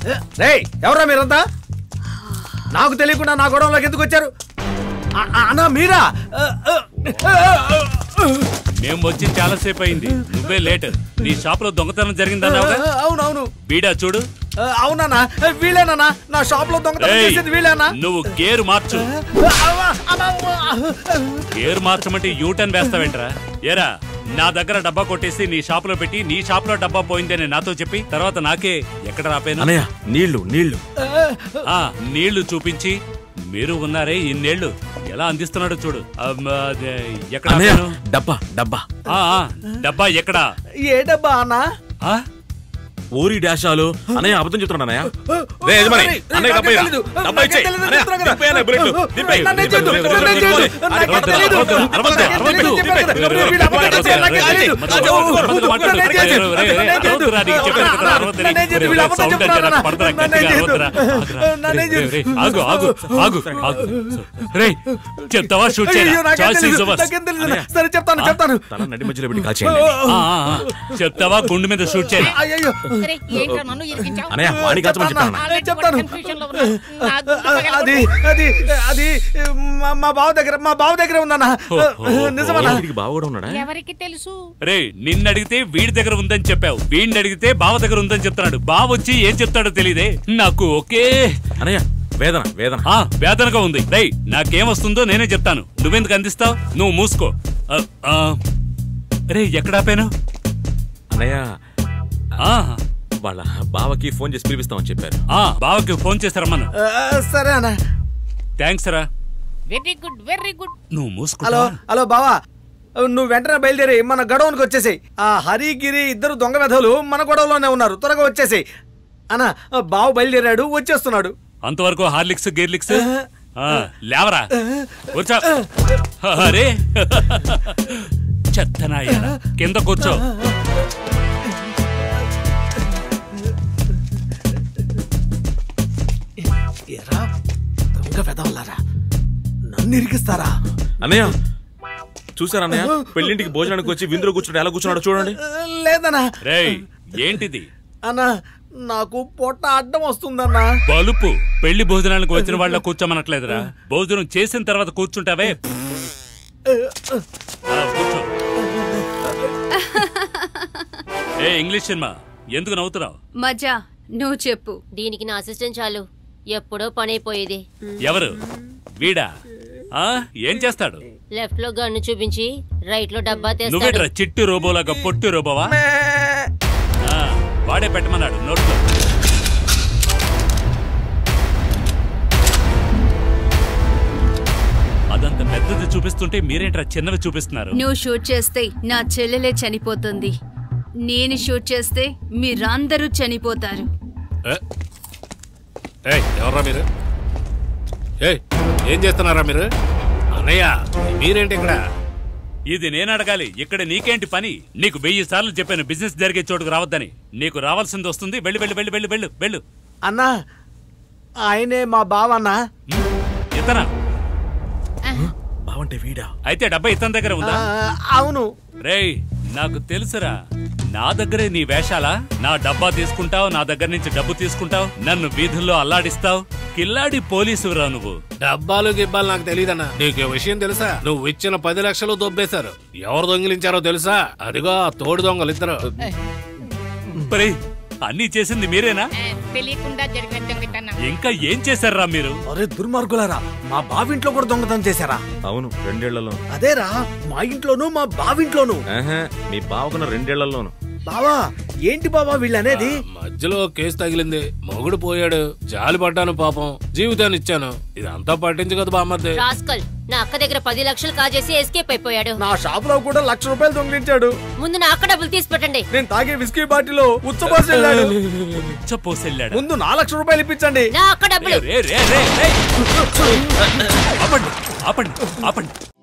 రేయ్ ఎవరా మీరంతా నాకు తెలియకుండా నా గొడవలోకి ఎందుకు వచ్చారు ఆ- ఆ, అన్నా మీరా ఆ, ఆ, మేము వచ్చి చాలా సేపు అయింది నువ్వే లేట్ నీ షాప్ లో దొంగతనం జరిగిందన్నావుగా అవునవును బీడా చూడు ఆ, అవునన్నా ఆ, వీళ్ళేనన్నా నా షాప్ లో దొంగతనం ఏయ్, చేసేది వీళ్ళేనా నువ్వు గేరు మార్చు అవ్వ, అమ్మా, గేరు మార్చమంటే యూటర్న్ వేస్తావేంట్రా ఏరా నా దగ్గర డబ్బా కొట్టేసి నీ షాప్ లో పెట్టి నీ షాప్ లో డబ్బా పోయిందని నాతో చెప్పి తర్వాత నాకే ఎక్కడ రాపాను అన్నయ్య నీళ్లు నీళ్లు ఆ నీళ్లు చూపించి మీరు ఉన్నారే ఇన్నేళ్లు ఎలా అందిస్తున్నాడో చూడు అమ్మ, అదే, ఎక్కడ అన్నయ్య ఆపాను? డబ్బా డబ్బా ఆ, ఆ, డబ్బా ఎక్కడా ఏ డబ్బా అన్నా ఆ? ఊరి డాషాలు అన్నయ్య అబద్ధం చెప్తున్నాడు అన్నయ్య రే యజమాని అరే, అన్నయ్య నాకేం డబ్బా ఇరా. తెలీదు. డబ్బా నాకేం ఇచ్చేయ్. తెలీదు, అన్నయ్య, చెప్తున్నా కదా. దింపేయ్ అన్నయ్య, బుల్లెట్. దింపేయ్. నన్నేం చేయొద్దు, దింపేయ్. నన్నేం చేయొద్దు. దింపేయ్. నాకేం అరవద్దు, తెలీదు. అరవద్దు, అరవద్దు, నాకేం అరవద్దు. తెలీదు, దింపేయ్. చెప్పాను కదా. దింపేయ్. వీడు అబద్ధం చేశాడు, నాకేం తెలీదు. మధ్యలో మాట్లాడు, మధ్యలో నన్నేం మాట్లాడు. చేయొద్దు, రేయ్, రేయ్, నన్నేం చేయొద్దు. అరవద్దురా, నీకు చెప్పాను కదా, అరవద్దని. నన్నేం చేయొద్దు, వీళ్ళు అబద్ధం సౌండ్ చెప్తున్నారు వచ్చేలా పడతారా, అన్నా. గట్టిగా నన్నేం అరవద్దురా. చేయొద్దు. నన్నేం రేయ్, చేయొద్దు. రేయ్, ఆగు ఆగు ఆగు ఆగు రేయ్ చెప్తావా షూట్ అయ్యో, చేయరా నాకేం చాయిస్ తెలీదు, ఈజ్ అవర్స్ నాకేం తెలీదు. సరే చెప్తాను చెప్తాను తల నడి మధ్యలో పెట్టి కాల్చేయండి ఆ, ఆ, ఆ. చెప్తావా గుండు మీద షూట్ చేయరా అయ్యో అరే, ఏంట్రా నన్ను ఇరికించావు? అన్నయ్య వాణి కాల్చమని చెప్పాను ఆల్రెడీ చెప్తాను. కన్ఫ్యూజన్ లో ఉన్నా. నా గుండె అది పగలగొట్టు. అది అది మా మా బావ దగ్గర మా బావ దగ్గర ఉందన్న ఓ, ఓ, ఓ. నిజమన్నా వీడికి బావ కూడా ఉన్నాడా ఎవరికి తెలుసు రే నిన్ను అడిగితే వీడి దగ్గర ఉందని చెప్పావు వీడిని అడిగితే బావ దగ్గర ఉందని చెప్తున్నాడు బావ వచ్చి ఏం చెప్తాడో తెలియదే నాకు ఒకే అన్నయ్య వేదన వేదన ఆ వేదనగా ఉంది రేయ్ నాకేమొస్తుందో నేనే చెప్తాను నువ్వెందుకు అందిస్తావు నువ్వు మూసుకో ఆ, ఆ. రే ఎక్కడ ఆపాను అన్నయ్య ఆ, వాళ్ళ బావకి ఫోన్ చేసి పిలిపిస్తామని చెప్పారు ఆ, బావకి ఫోన్ చేసి రమ్మను సరే అన్న థ్యాంక్స్ రా వెరీ గుడ్ వెరీ గుడ్ నువ్వు హలో మూసుకో హలో బావా నువ్వు వెంటనే బయలుదేరి మన గొడవనికి వచ్చేసాయి ఆ హరి గిరి ఇద్దరు దొంగ వెధవులు మన గొడవలోనే ఉన్నారు త్వరగా వచ్చేసాయి అన్న బావ బయలుదేరాడు వచ్చేస్తున్నాడు అంతవరకు హార్లిక్స్ గేర్లిక్స్ ఆ, లేవరా కూర్చో అరే చెత్తనాయ కింద కూర్చో ఎరా దొంగ వెధవులారా నన్ను ఇరికిస్తారా అన్నయ్య చూసారా అన్నయ్య పెళ్ళింటికి భోజనానికి వచ్చి విందులో కూర్చుంటే ఎలా కూర్చున్నాడో చూడండి లేదన్నా రేయ్ ఏంటిది అన్న నాకు పొట్ట అడ్డం వస్తుందన్నా బలుపు పెళ్లి భోజనానికి వచ్చిన వాళ్ళ కూర్చోమనట్లేదురా భోజనం చేసిన తర్వాత కూర్చుంటావే ఆ, కూర్చో ఏ ఇంగ్లీష్ సినిమా ఎందుకు నవ్వుతున్నావు మజా నువ్వు చెప్పు దీనికి నా అసిస్టెంట్ చాలు ఎప్పుడో పని అయిపోయేది ఎవరు వీడా ఆ ఏం చేస్తాడు లెఫ్ట్ లో గన్ను చూపించి రైట్ లో డబ్బా తెస్తాడు నువ్వేట్రా చిట్టు రోబోలాగా పొట్టు రోబోవా ఆ, వాడే పెట్టమన్నాడు నోట్లో అదంత పెద్దది చూపిస్తుంటే మీరేంట్రా చిన్నవి చూపిస్తున్నారు నువ్వు షూట్ చేస్తే నా చెల్లెలే చనిపోతుంది నేను షూట్ చేస్తే మీరందరూ చనిపోతారు ఏయ్ ఎవర్రా మీరు ఏయ్ ఏం చేస్తున్నారా మీరు అన్నయ్య మీరేంటి ఇక్కడ ఇది నేను అడగాలి ఇక్కడ నీకేంటి పని నీకు వెయ్యి సార్లు చెప్పాను బిజినెస్ జరిగే చోటుకు రావద్దని నీకు రావాల్సింది వస్తుంది వెళ్ళి వెళ్ళి వెళ్ళి వెళ్ళి వెళ్ళు వెళ్ళు అన్నా ఆయనే మా బావ అన్నా ఇతనా బావంటే వీడా అయితే డబ్బా ఇతని దగ్గర ఉందా ఆ, అవును రేయ్ నాకు తెలుసురా నా దగ్గరే నీ వేషాలా నా డబ్బా తీసుకుంటావు నా దగ్గర నుంచి డబ్బు తీసుకుంటావు నన్ను వీధుల్లో అల్లాడిస్తావు కిల్లాడి పోలీసురా నువ్వు డబ్బాలు గిబ్బాలు నాకు తెలియదన్నా నీకు ఈ విషయం తెలుసా నువ్వు ఇచ్చిన పది లక్షలు దొబ్బేశారు ఎవరు దొంగిలించారో తెలుసా అదిగో ఆ తోడు దొంగలు ఇద్దరు పరే అన్నీ చేసింది మీరేనా ఏ, తెలియకుండా జరిగిన దొంగతనం ఇంకా ఏం చేశారా మీరు అరే దుర్మార్గులారా మా బావింట్లో కూడా దొంగతనం చేశారా అవును రెండేళ్లలో అదేరా మా ఇంట్లోనూ మా బావింట్లోనూ ఆహా, మీ బావకున్న రెండేళ్లలోను బావా ఏంటి బావా వీళ్ళు అనేది మధ్యలో కేసు తగిలింది మొగుడు పోయాడు జాలి పడ్డాను పాపం జీవితాన్ని ఇచ్చాను ఇదంతా పట్టించు బామ్మద్ది రాస్కల్ నా అక్క దగ్గర పది లక్షలు కాజేసి ఎస్కేప్ అయిపోయాడు నా షాప్ లో కూడా లక్ష రూపాయలు దొంగిలించాడు ముందు నా అక్క డబ్బులు తీసి పెట్టండి నేను తాగే విస్కీ బాటిలో ఉచ్చపోసి వెళ్ళాడు ఉచ్చపోసెళ్ళాడు ముందు నా లక్ష రూపాయలు ఇప్పించండి నా అక్క డబ్బులు రే రే రే రే ఆపండి ఆపండి ఆపండి